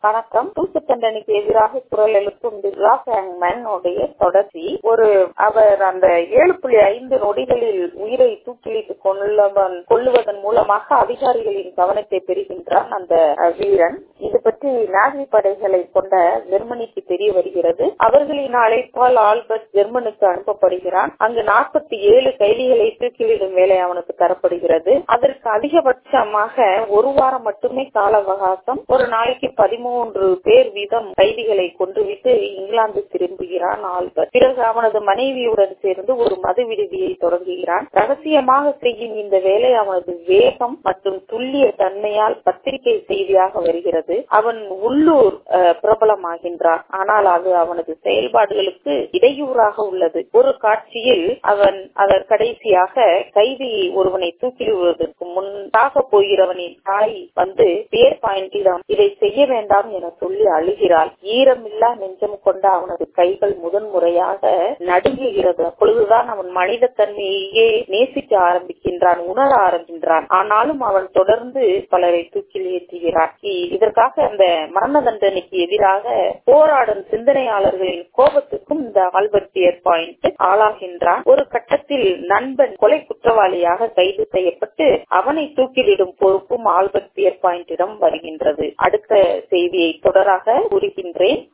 வணக்கம் தூக்கு தண்டனைக்கு எதிராக குரல் எழுப்பும் பிர்லா ஃபேங்மேன் உடைய தொடர்ச்சி ஒரு அவர் அந்த ஏழு புள்ளி ஐந்து நொடிகளில் உயிரை தூக்கிலிட்டு கொள்ளுவதன் கொள்ளுவதன் மூலமாக அதிகாரிகளின் கவனத்தை பெறுகின்றான் அந்த அஹ், வீரன் இது பற்றி நாசி படைகளை கொண்ட ஜெர்மனிக்கு தெரிய வருகிறது அவர்களின் அழைப்பால் ஆல்பர்ட் ஜெர்மனுக்கு அனுப்பப்படுகிறான் அங்கு நாற்பத்தி ஏழு கைதிகளை தூக்கிலிடும் வேலை அவனுக்கு தரப்படுகிறது அதற்கு அதிகபட்சமாக ஒரு வாரம் மட்டுமே கால அவகாசம் ஒரு நாளைக்கு பதிமூன்று பேர் வீதம் கைதிகளை கொன்றுவிட்டு இங்கிலாந்து திரும்புகிறான் ஆல்பர்ட் பிறகு அவனது மனைவியுடன் சேர்ந்து ஒரு மது விடுதியை தொடங்குகிறான் ரகசியமாக செய்யும் இந்த வேலை அவனது வேகம் மற்றும் துல்லிய தன்மையால் பத்திரிகை செய்தியாக வருகிறது அவன் உள்ளூர் அஹ், பிரபலமாகின்றான் ஆனால் அது அவனது செயல்பாடுகளுக்கு இடையூறாக உள்ளது ஒரு காட்சியில் அவன் அதன் கடைசியாக கைதி ஒருவனை தூக்கிலிடுவதற்கு முன்பாக போகிறவனின் தாய் வந்து பேர் பாயிண்டிடம் இதை செய்ய வேண்டாம் என சொல்லி அழுகிறாள் ஈரமில்லா நெஞ்சம் கொண்ட அவனது கைகள் முதன்முறையாக நடுங்குகிறது அப்பொழுதுதான் அவன் மனித தன்மையையே நேசிக்க ஆரம்பிக்கின்றான் உணர ஆரம்பிக்கின்றான் ஆனாலும் அவன் தொடர்ந்து பலரை தூக்கில் ஏற்றுகிறான் இ- இதற்காக அந்த மரண தண்டனைக்கு எதிராக போராடும் சிந்தனையாளர்களின் கோபத்துக்கும் இந்த ஆல்பர்ட் பியர் பாயிண்ட் ஆளாகின்றான் ஒரு கட்டத்தில் நண்பன் கொலை குற்றவாளியாக கைது செய்யப்பட்டு அவனை தூக்கிலிடும் பொறுப்பும் ஆல்பர்ட் பியர் பாயிண்டிடம் வருகின்றது அடுத்த செய்தியை தொடராக கூறுகின்றேன்